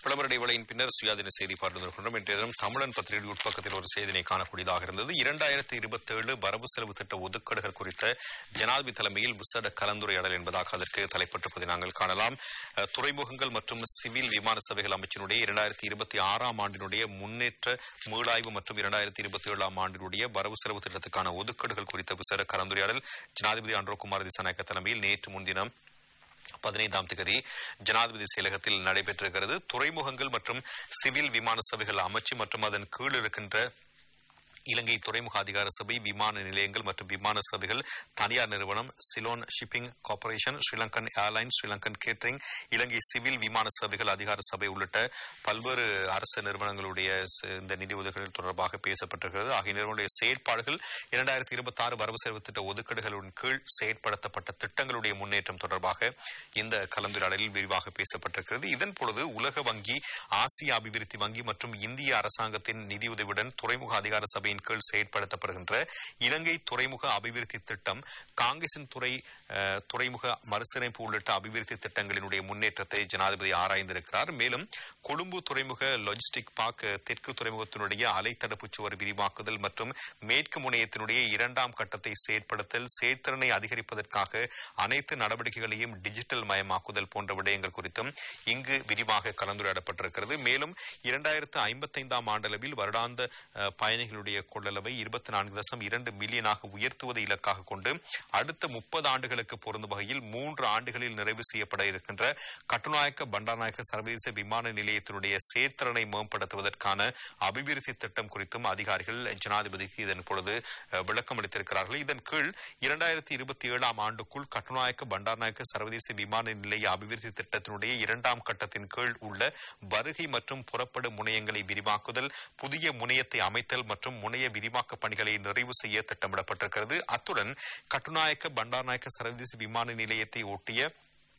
விளம்பர இடைவேளையின் பின்னர் சுயாதீன செய்தி பார்த்து வருகின்றோம் இன்றைய தினம் தமிழன் பத்திரிகை உட்பக்கத்தில் ஒரு செய்தினை காணக்கூடியதாக இருந்தது இரண்டாயிரத்தி இருபத்தி ஏழு வரவு செலவு திட்ட ஒதுக்கீடுகள் குறித்த ஜனாதிபதி தலைமையில் விசேட கலந்துரையாடல் என்பதாக அதற்கு தலைப்பட்டிருப்பதை நாங்கள் காணலாம் அஹ், துறைமுகங்கள் மற்றும் சிவில் விமான சேவைகள் அமைச்சினுடைய இரண்டாயிரத்தி இருபத்தி ஆறாம் ஆண்டினுடைய முன்னேற்ற மீளாய்வு மற்றும் இரண்டாயிரத்தி இருபத்தி ஏழாம் ஆண்டினுடைய வரவு செலவு திட்டத்துக்கான ஒதுக்கீடுகள் குறித்த விசேட கலந்துரையாடல் ஜனாதிபதி அன்றோகுமார் திசாநாயக்க தலைமையில் நேற்று முன்தினம் பதினைந்தாம் தேதி ஜனாதிபதி செயலகத்தில் நடைபெற்றிருக்கிறது துறைமுகங்கள் மற்றும் சிவில் விமான சேவைகள் அமைச்சு மற்றும் அதன் கீழ் இருக்கின்ற இலங்கை துறைமுக அதிகார சபை விமான நிலையங்கள் மற்றும் விமான சேவைகள் தனியார் நிறுவனம் Ceylon shipping corporation Sri Lankan airlines Sri Lankan catering Ilankai civil விமான சேவைகள் அதிகார சபை உள்ளிட்ட பல்வேறு அரசு நிறுவனங்களுடைய ச- இந்த நிதி உதவிகள் தொடர்பாக பேசப்பட்டிருக்கிறது ஆகிய நிறுவனங்களுடைய செயற்பாடுகள் இரண்டாயிரத்தி இருபத்தி ஆறு வரவு செலவு திட்ட ஒதுக்கீடுகளின் கீழ் செயற்படுத்தப்பட்ட திட்டங்களுடைய முன்னேற்றம் தொடர்பாக இந்த கலந்துரையாடலில் விரிவாக பேசப்பட்டிருக்கிறது இதன் பொழுது உலக வங்கி ஆசிய அபிவிருத்தி வங்கி மற்றும் இந்திய அரசாங்கத்தின் நிதியுதவியுடன் துறைமுக அதிகார சபையின் கீழ் செயற்படுத்தப்படுகின்ற இலங்கை துறைமுக அபிவிருத்தி திட்டம் காங்கிரசின் துறை அஹ், துறைமுக மறுசீரமைப்பு உள்ளிட்ட அபிவிருத்தி திட்டங்களினுடைய முன்னேற்றத்தை ஜனாதிபதி ஆராய்ந்திருக்கிறார் மேலும் கொழும்பு துறைமுக லாஜிஸ்டிக் பார்க் அஹ், தெற்கு துறைமுகத்தினுடைய அலைத்தடுப்பு சுவர் விரிவாக்குதல் மற்றும் மேற்கு முனையத்தினுடைய இரண்டாம் கட்டத்தை செயற்படுத்தல் செயற்திறனை அதிகரிப்பதற்காக அனைத்து நடவடிக்கைகளையும் டிஜிட்டல் மயமாக்குதல் போன்ற விடயங்கள் குறித்தும் இங்கு விரிவாக கலந்துரையாடப்பட்டிருக்கிறது மேலும் இரண்டாயிரத்து ஐம்பத்தைந்தாம் ஆண்டளவில் வருடாந்த அஹ், பயணிகளுடைய கொள்ளளவை இருபத்தி நான்கு தசம் இரண்டு மில்லியனாக உயர்த்துவதை இலக்காக கொண்டு அடுத்த முப்பது ஆண்டுகளுக்கு பொருந்தும் வகையில் மூன்று ஆண்டுகளில் நிறைவு செய்யப்பட இருக்கின்ற கட்டுநாயக்க பண்டாநாயக்க சர்வதேச விமான நிலையத்தினுடைய செயற்திறனை மேம்படுத்துவதற்கான அபிவிருத்தி திட்டம் குறித்தும் அதிகாரிகள் ஜனாதிபதிக்கு இதன் பொழுது அஹ், விளக்கம் அளித்திருக்கிறார்கள் இதன் கீழ் இரண்டாயிரத்தி இருபத்தி ஏழாம் ஆண்டுக்குள் கட்டுநாயக்க பண்டாநாயக்க சர்வதேச விமான நிலைய அபிவிருத்தி திட்டத்தினுடைய இரண்டாம் கட்டத்தின் கீழ் உள்ள வருகை மற்றும் புறப்படும் முனையங்களை விரிவாக்குதல் புதிய முனையத்தை அமைத்தல் மற்றும் முனைய விரிவாக்க பணிகளை நிறைவு செய்ய திட்டமிடப்பட்டிருக்கிறது அத்துடன் கட்டுநாயக்க பண்டாநாயக்க சர்வதேச விமான நிலையத்தை ஒட்டிய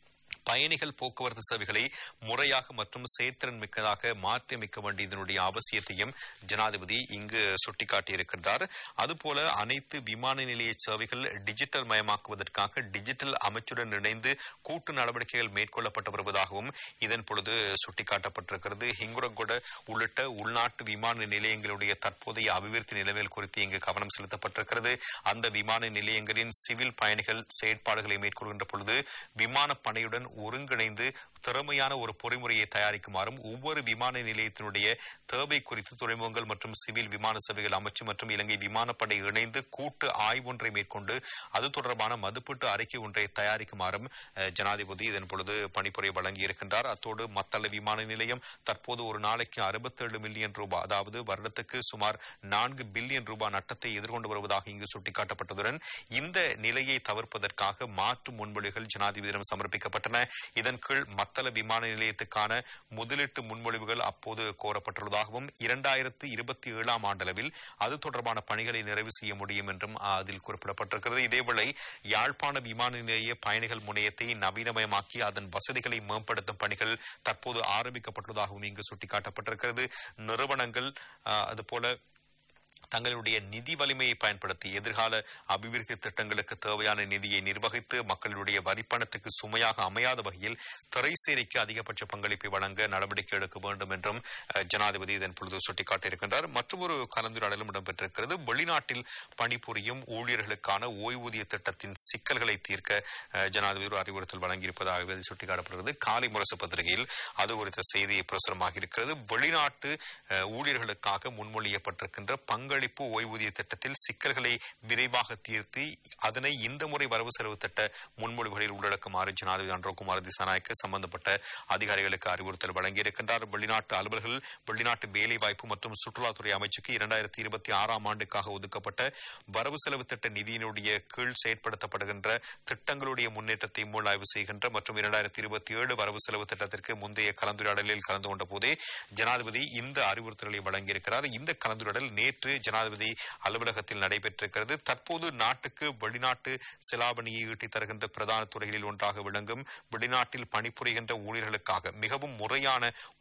பயணிகள் போக்குவரத்து சேவைகளை முறையாக மற்றும் செயற்திறன் மிக்கதாக மாற்றியமைக்க வேண்டியதனுடைய அவசியத்தையும் ஜனாதிபதி இங்கு சுட்டிக்காட்டியிருக்கின்றார் அதுபோல அனைத்து விமான நிலைய சேவைகள் டிஜிட்டல் மயமாக்குவதற்காக டிஜிட்டல் அமைச்சுடன் இணைந்து கூட்டு நடவடிக்கைகள் மேற்கொள்ளப்பட்டு வருவதாகவும் இதன் பொழுது சுட்டிக்காட்டப்பட்டிருக்கிறது ஹிங்குரகொட உள்ளிட்ட உள்நாட்டு விமான நிலையங்களுடைய தற்போதைய அபிவிருத்தி நிலைமைகள் குறித்து இங்கு கவனம் செலுத்தப்பட்டிருக்கிறது அந்த விமான நிலையங்களின் சிவில் பயணிகள் செயற்பாடுகளை மேற்கொள்கின்ற பொழுது விமான படையுடன் ஒருங்கிணைந்து திறமையான ஒரு பொறிமுறையை தயாரிக்குமாறும் ஒவ்வொரு விமான நிலையத்தினுடைய தேவை குறித்து துறைமுகங்கள் மற்றும் சிவில் விமான சேவைகள் அமைச்சு மற்றும் இலங்கை விமானப்படை இணைந்து கூட்டு ஆய்வொன்றை மேற்கொண்டு அது தொடர்பான மதிப்பீட்டு அறிக்கை ஒன்றை தயாரிக்குமாறும் அஹ், ஜனாதிபதி இதன் பொழுது பணிப்புரை வழங்கியிருக்கின்றார் அத்தோடு மத்தள விமான நிலையம் தற்போது ஒரு நாளைக்கு அறுபத்தேழு மில்லியன் ரூபாய் அதாவது வருடத்துக்கு சுமார் நான்கு பில்லியன் ரூபாய் நட்டத்தை எதிர்கொண்டு வருவதாக இங்கு சுட்டிக்காட்டப்பட்டதுடன் இந்த நிலையை தவிர்ப்பதற்காக மாற்று முன்மொழிகள் ஜனாதிபதியிடம் சமர்ப்பிக்கப்பட்டன இதன் கீழ் மத்தள விமான நிலையத்துக்கான முதலீட்டு முன்மொழிவுகள் அப்போது கோரப்பட்டுள்ளதாகவும் இரண்டாயிரத்து இருபத்தி ஏழாம் ஆண்டளவில் அது தொடர்பான பணிகளை நிறைவு செய்ய முடியும் என்றும் அஹ், அதில் குறிப்பிடப்பட்டிருக்கிறது இதேவேளை யாழ்ப்பாண விமான நிலைய பயணிகள் முனையத்தை நவீனமயமாக்கி அதன் வசதிகளை மேம்படுத்தும் பணிகள் தற்போது ஆரம்பிக்கப்பட்டுள்ளதாகவும் இங்கு சுட்டிக்காட்டப்பட்டிருக்கிறது நிறுவனங்கள் அஹ், அதுபோல தங்களுடைய நிதி வலிமையை பயன்படுத்தி எதிர்கால அபிவிருத்தி திட்டங்களுக்கு தேவையான நிதியை நிர்வகித்து மக்களுடைய வரிப்பணத்துக்கு சுமையாக அமையாத வகையில் திரைசேரிக்கு அதிகபட்ச பங்களிப்பை வழங்க நடவடிக்கை எடுக்க வேண்டும் என்றும் அஹ், ஜனாதிபதி இதன் பொழுது சுட்டிக்காட்டியிருக்கின்றார் மற்றொரு கலந்துரையாடலும் இடம்பெற்றிருக்கிறது வெளிநாட்டில் பணிபுரியும் ஊழியர்களுக்கான ஓய்வூதிய திட்டத்தின் சிக்கல்களை தீர்க்க அஹ், ஜனாதிபதி ஒரு அறிவுறுத்தல் வழங்கியிருப்பதாக இது சுட்டிக்காட்டப்படுகிறது காலை முரசு பத்திரிகையில் அது குறித்த செய்தி பிரசுரமாக இருக்கிறது வெளிநாட்டு அஹ், ஊழியர்களுக்காக முன்மொழியப்பட்டிருக்கின்ற பங்களிப்பு ஓய்வூதிய திட்டத்தில் சிக்கல்களை விரைவாக தீர்த்து அதனை இந்த முறை வரவு செலவு திட்ட முன்மொழிவுகளில் உள்ளடக்குமாறு ஜனாதிபதி அன்றோகுமார் திசாநாயக்க சம்பந்தப்பட்ட அதிகாரிகளுக்கு அறிவுறுத்தல் வழங்கியிருக்கின்றார் வெளிநாட்டு அலுவலர்கள் வெளிநாட்டு வேலைவாய்ப்பு மற்றும் சுற்றுலாத்துறை அமைச்சுக்கு இரண்டாயிரத்தி இருபத்தி ஆறாம் ஆண்டுக்காக ஒதுக்கப்பட்ட வரவு செலவு திட்ட நிதியினுடைய கீழ் செயற்படுத்தப்படுகின்ற திட்டங்களுடைய முன்னேற்றத்தை மூலாய்வு செய்கின்ற மற்றும் இரண்டாயிரத்தி இருபத்தி ஏழு வரவு செலவு திட்டத்திற்கு முந்தைய கலந்துரையாடலில் கலந்து கொண்ட போதே ஜனாதிபதி இந்த அறிவுறுத்தல்களை வழங்கியிருக்கிறார் இந்த கலந்துரையாடல் நேற்று ஜனாதிபதி அலுவலகத்தில் நடைபெற்றிருக்கிறது தற்போது நாட்டுக்கு வெளிநாட்டு செலாவணியை ஈட்டித் தருகின்ற பிரதான துறைகளில் ஒன்றாக விளங்கும் வெளிநாட்டில் பணிபுரிகின்ற ஊழியர்களுக்காக மிகவும் முறையான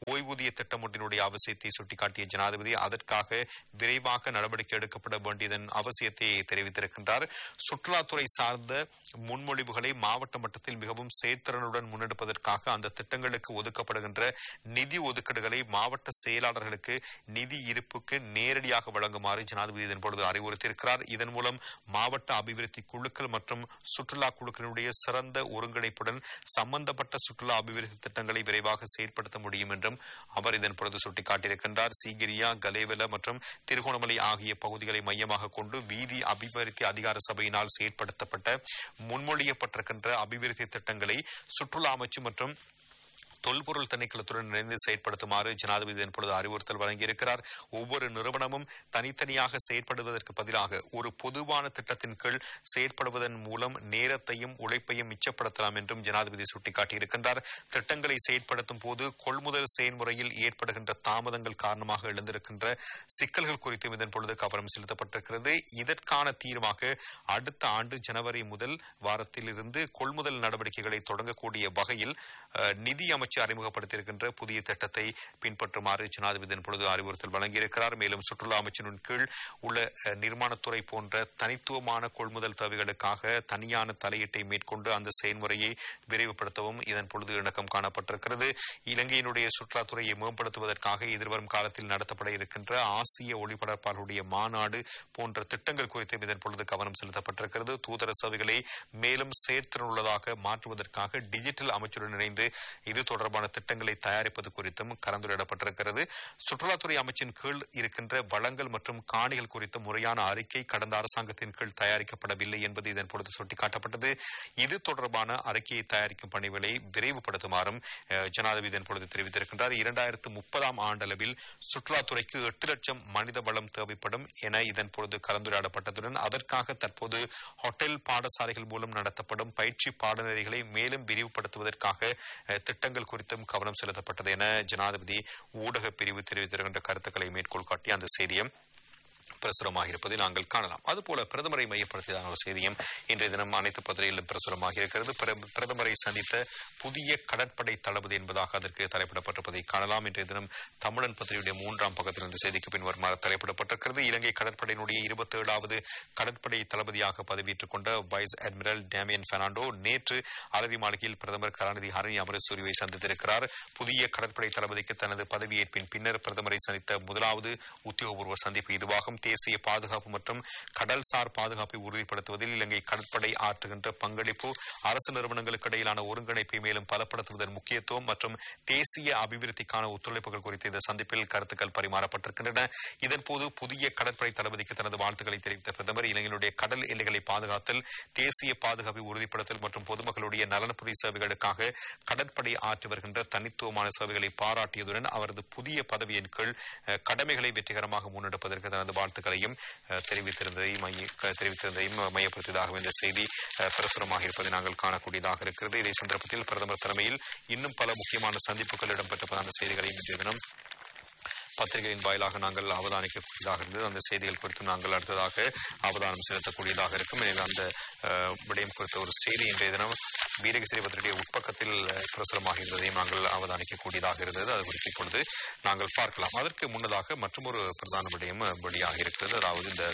ஓய்வூதிய திட்டம் ஒன்றினுடைய அவசியத்தை சுட்டிக்காட்டிய ஜனாதிபதி அதற்காக விரைவாக நடவடிக்கை எடுக்கப்பட வேண்டியதன் அவசியத்தை தெரிவித்திருக்கின்றார் சுற்றுலாத்துறை சார்ந்த முன்மொழிவுகளை மாவட்ட மட்டத்தில் மிகவும் செயற்திறனுடன் முன்னெடுப்பதற்காக அந்த திட்டங்களுக்கு ஒதுக்கப்படுகின்ற நிதி ஒதுக்கீடுகளை மாவட்ட செயலாளர்களுக்கு நிதி இருப்புக்கு நேரடியாக வழங்குமாறு ஜனாதிபதி இதன் பொழுது அறிவுறுத்தியிருக்கிறார் இதன் மூலம் மாவட்ட அபிவிருத்தி குழுக்கள் மற்றும் சுற்றுலா குழுக்களினுடைய சிறந்த ஒருங்கிணைப்புடன் சம்பந்தப்பட்ட சுற்றுலா அபிவிருத்தி திட்டங்களை விரைவாக செயற்படுத்த முடியும் என்றும் அவர் இதன் பொழுது சுட்டிக்காட்டியிருக்கின்றார் சீகிரியா கலேவல மற்றும் திருகோணமலை ஆகிய பகுதிகளை மையமாக கொண்டு வீதி அபிவிருத்தி அதிகார சபையினால் செயற்படுத்தப்பட்ட முன்மொழியப்பட்டிருக்கின்ற அபிவிருத்தி திட்டங்களை சுற்றுலா அமைச்சு மற்றும் தொல்பொருள் திணைக்களத்துடன் இணைந்து செயற்படுத்துமாறு ஜனாதிபதி இதன் பொழுது அறிவுறுத்தல் வழங்கியிருக்கிறார் ஒவ்வொரு நிறுவனமும் தனித்தனியாக செயற்படுவதற்கு பதிலாக ஒரு பொதுவான திட்டத்தின் கீழ் செயற்படுவதன் மூலம் நேரத்தையும் உழைப்பையும் மிச்சப்படுத்தலாம் என்றும் ஜனாதிபதி சுட்டிக்காட்டியிருக்கின்றார் திட்டங்களை செயற்படுத்தும் போது கொள்முதல் செயல்முறையில் ஏற்படுகின்ற தாமதங்கள் காரணமாக எழுந்திருக்கின்ற சிக்கல்கள் குறித்தும் இதன் பொழுது கவனம் செலுத்தப்பட்டிருக்கிறது இதற்கான தீர்வாக அடுத்த ஆண்டு ஜனவரி முதல் வாரத்தில் இருந்து கொள்முதல் நடவடிக்கைகளை தொடங்கக்கூடிய வகையில் நிதி அமைச்சர் அறிமுகப்படுத்தியிருக்கின்ற புதிய திட்டத்தை பின்பற்றுமாறு ஜனாதிபதி பொழுது அறிவுறுத்தல் வழங்கியிருக்கிறார் மேலும் சுற்றுலா அமைச்சரின் கீழ் உள்ள நிர்மாணத்துறை போன்ற தனித்துவமான கொள்முதல் தேவைகளுக்காக தனியான தலையீட்டை மேற்கொண்டு அந்த செயல்முறையை விரைவுபடுத்தவும் இதன் பொழுது இணக்கம் காணப்பட்டிருக்கிறது இலங்கையினுடைய சுற்றுலாத்துறையை மேம்படுத்துவதற்காக எதிர்வரும் காலத்தில் நடத்தப்பட இருக்கின்ற ஆசிய ஒளிபரப்பாளருடைய மாநாடு போன்ற திட்டங்கள் குறித்தும் இதன் பொழுது கவனம் செலுத்தப்பட்டிருக்கிறது தூதர சேவைகளை மேலும் செயற்திறனுள்ளதாக மாற்றுவதற்காக டிஜிட்டல் அமைச்சருடன் இணைந்து இது தொடர்பான திட்டங்களை தயாரிப்பது குறித்தும் கலந்துரையாடப்பட்டிருக்கிறது சுற்றுலாத்துறை அமைச்சின் கீழ் இருக்கின்ற வளங்கள் மற்றும் காணிகள் குறித்த முறையான அறிக்கை கடந்த அரசாங்கத்தின் கீழ் தயாரிக்கப்படவில்லை என்பது இதன் பொழுது சுட்டிக்காட்டப்பட்டது இது தொடர்பான அறிக்கையை தயாரிக்கும் பணிகளை விரைவுபடுத்துமாறும் ஜனாதிபதி இதன் பொழுது தெரிவித்திருக்கின்றார் இரண்டாயிரத்து முப்பதாம் ஆண்டளவில் சுற்றுலாத்துறைக்கு எட்டு லட்சம் மனித வளம் தேவைப்படும் என இதன் பொழுது கலந்துரையாடப்பட்டதுடன் அதற்காக தற்போது ஹோட்டல் பாடசாலைகள் மூலம் நடத்தப்படும் பயிற்சி பாடநெறிகளை மேலும் விரிவுபடுத்துவதற்காக திட்டங்கள் குறித்தும் கவனம் செலுத்தப்பட்டது என ஜனாதிபதி ஊடக பிரிவு தெரிவித்திருக்கின்ற கருத்துக்களை மேற்கோள் காட்டி அந்த செய்தியும் பிரசுரமாக இருப்பதை நாங்கள் காணலாம் அதுபோல பிரதமரை மையப்படுத்தியதான ஒரு செய்தியும் இன்றைய தினம் அனைத்து பத்திரிகைகளிலும் பிரசுரமாக இருக்கிறது பிரதமரை சந்தித்த புதிய கடற்படை தளபதி என்பதாக அதற்கு தலைப்பிடப்பட்டிருப்பதை காணலாம் இன்றைய தினம் தமிழன் பத்திரிகையுடைய மூன்றாம் பக்கத்தில் இந்த செய்திக்கு பின் வருமாறு தலைப்பிடப்பட்டிருக்கிறது இலங்கை கடற்படையினுடைய இருபத்தி ஏழாவது கடற்படை தளபதியாக பதவியேற்றுக் கொண்ட வைஸ் அட்மிரல் டேமியன் பெர்னாண்டோ நேற்று அலரி மாளிகையில் பிரதமர் கலாநிதி ஹரணி அமரசூரியை சந்தித்திருக்கிறார் புதிய கடற்படை தளபதிக்கு தனது பதவியேற்பின் பின்னர் பிரதமரை சந்தித்த முதலாவது உத்தியோகபூர்வ சந்திப்பு இதுவாகும் தேசிய பாதுகாப்பு மற்றும் கடல்சார் பாதுகாப்பை உறுதிப்படுத்துவதில் இலங்கை கடற்படை ஆற்றுகின்ற பங்களிப்பு அரசு நிறுவனங்களுக்கு இடையிலான ஒருங்கிணைப்பை மேலும் பலப்படுத்துவதன் முக்கியத்துவம் மற்றும் தேசிய அபிவிருத்திக்கான ஒத்துழைப்புகள் குறித்த இந்த சந்திப்பில் கருத்துக்கள் பரிமாறப்பட்டிருக்கின்றன இதன்போது புதிய கடற்படை தளபதிக்கு தனது வாழ்த்துக்களை தெரிவித்த பிரதமர் இலங்கையினுடைய கடல் எல்லைகளை பாதுகாத்தல் தேசிய பாதுகாப்பை உறுதிப்படுத்தல் மற்றும் பொதுமக்களுடைய நலன்புரி சேவைகளுக்காக கடற்படை ஆற்றி வருகின்ற தனித்துவமான சேவைகளை பாராட்டியதுடன் அவரது புதிய பதவியின் கீழ் கடமைகளை வெற்றிகரமாக முன்னெடுப்பதற்கு தனது வாழ்த்துக்களையும் தெரிவித்திருந்ததையும் தெரிவித்திருந்ததையும் மையப்படுத்தியதாக இந்த செய்தி பிரசுரமாக இருப்பதை நாங்கள் காணக்கூடியதாக இருக்கிறது இதே சந்தர்ப்பத்தில் பிரதமர் தலைமையில் இன்னும் பல முக்கியமான சந்திப்புகள் இடம்பெற்றிருப்பதான செய்திகளையும் இன்றைய தினம் பத்திரிகையின் வாயிலாக நாங்கள் அவதானிக்கக்கூடியதாக இருந்தது அந்த செய்திகள் குறித்து நாங்கள் அடுத்ததாக அவதானம் செலுத்தக்கூடியதாக இருக்கும் எனவே அந்த விடயம் குறித்த ஒரு செய்தி இன்றைய தினம் வீரகசிரி பத்திரிகை உட்பக்கத்தில் பிரசுரமாக இருந்ததையும் நாங்கள் அவதானிக்கக்கூடியதாக இருந்தது அது குறித்து இப்பொழுது நாங்கள் பார்க்கலாம் அதற்கு முன்னதாக மற்றொரு பிரதான விடயம் வெளியாக இருக்கிறது அதாவது இந்த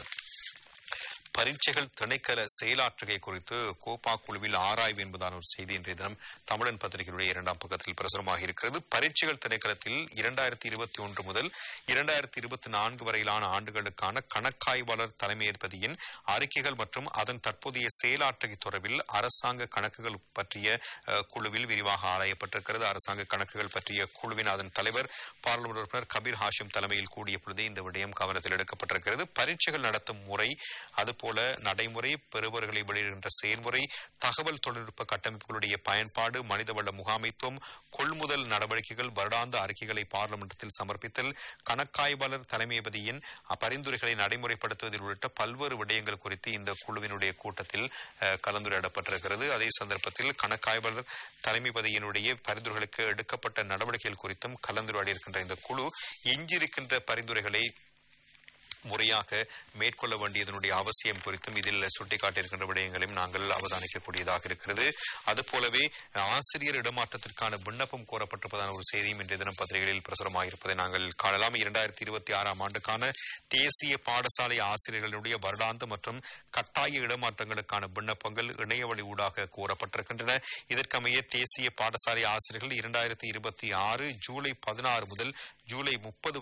பரீட்சைகள் திணைக்கள செயலாற்றுகை குறித்து கோபா குழுவில் ஆராய்வு என்பதான ஒரு செய்தி இன்றைய தினம் தமிழன் பத்திரிகையுடைய இரண்டாம் பக்கத்தில் பிரசுரமாக இருக்கிறது பரீட்சைகள் திணைக்களத்தில் இரண்டாயிரத்தி இருபத்தி ஒன்று முதல் இரண்டாயிரத்தி இருபத்தி நான்கு வரையிலான ஆண்டுகளுக்கான கணக்காய்வாளர் தலைமையேற்பதியின் அறிக்கைகள் மற்றும் அதன் தற்போதைய செயலாற்றுகை தொடர்பில் அரசாங்க கணக்குகள் பற்றிய குழுவில் விரிவாக ஆராயப்பட்டிருக்கிறது அரசாங்க கணக்குகள் பற்றிய குழுவின் அதன் தலைவர் பாராளுமன்ற உறுப்பினர் கபீர் ஹாஷிம் தலைமையில் கூடிய பொழுது இந்த விடயம் கவனத்தில் எடுக்கப்பட்டிருக்கிறது பரீட்சைகள் நடத்தும் முறை அது போல நடைமுறை பெறுபவர்களை வெளியிடுகின்ற செயல்முறை தகவல் தொழில்நுட்ப கட்டமைப்புகளுடைய பயன்பாடு மனிதவள முகாமைத்துவம் கொள்முதல் நடவடிக்கைகள் வருடாந்த அறிக்கைகளை பார்லிமெண்டத்தில் சமர்ப்பித்தல் கணக்காய்வாளர் தலைமையபதியின் பரிந்துரைகளை நடைமுறைப்படுத்துவதில் உள்ளிட்ட பல்வேறு விடயங்கள் குறித்து இந்த குழுவினுடைய கூட்டத்தில் கலந்துரையாடப்பட்டிருக்கிறது அதே சந்தர்ப்பத்தில் கணக்காய்வாளர் தலைமைபதியினுடைய பரிந்துரைகளுக்கு எடுக்கப்பட்ட நடவடிக்கைகள் குறித்தும் கலந்துரையாடியிருக்கின்ற இந்த குழு எஞ்சியிருக்கின்ற பரிந்துரைகளை முறையாக மேற்கொள்ள வேண்டியதனுடைய அவசியம் குறித்தும் இதில் சுட்டிக்காட்டியிருக்கின்ற விடயங்களையும் நாங்கள் அவதானிக்கக்கூடியதாக இருக்கிறது அதுபோலவே ஆசிரியர் இடமாற்றத்திற்கான விண்ணப்பம் கோரப்பட்டிருப்பதான ஒரு செய்தியும் இன்றைய தினம் பத்திரிகைகளில் பிரசுரமாயிருப்பதை நாங்கள் காணலாம் இரண்டாயிரத்தி இருபத்தி ஆறாம் ஆண்டுக்கான தேசிய பாடசாலை ஆசிரியர்களுடைய வருடாந்த மற்றும் கட்டாய இடமாற்றங்களுக்கான விண்ணப்பங்கள் இணையவழி ஊடாக கோரப்பட்டிருக்கின்றன இதற்கமைய தேசிய பாடசாலை ஆசிரியர்கள் இரண்டாயிரத்தி இருபத்தி ஆறு ஜூலை பதினாறு முதல் ஜூலை முப்பது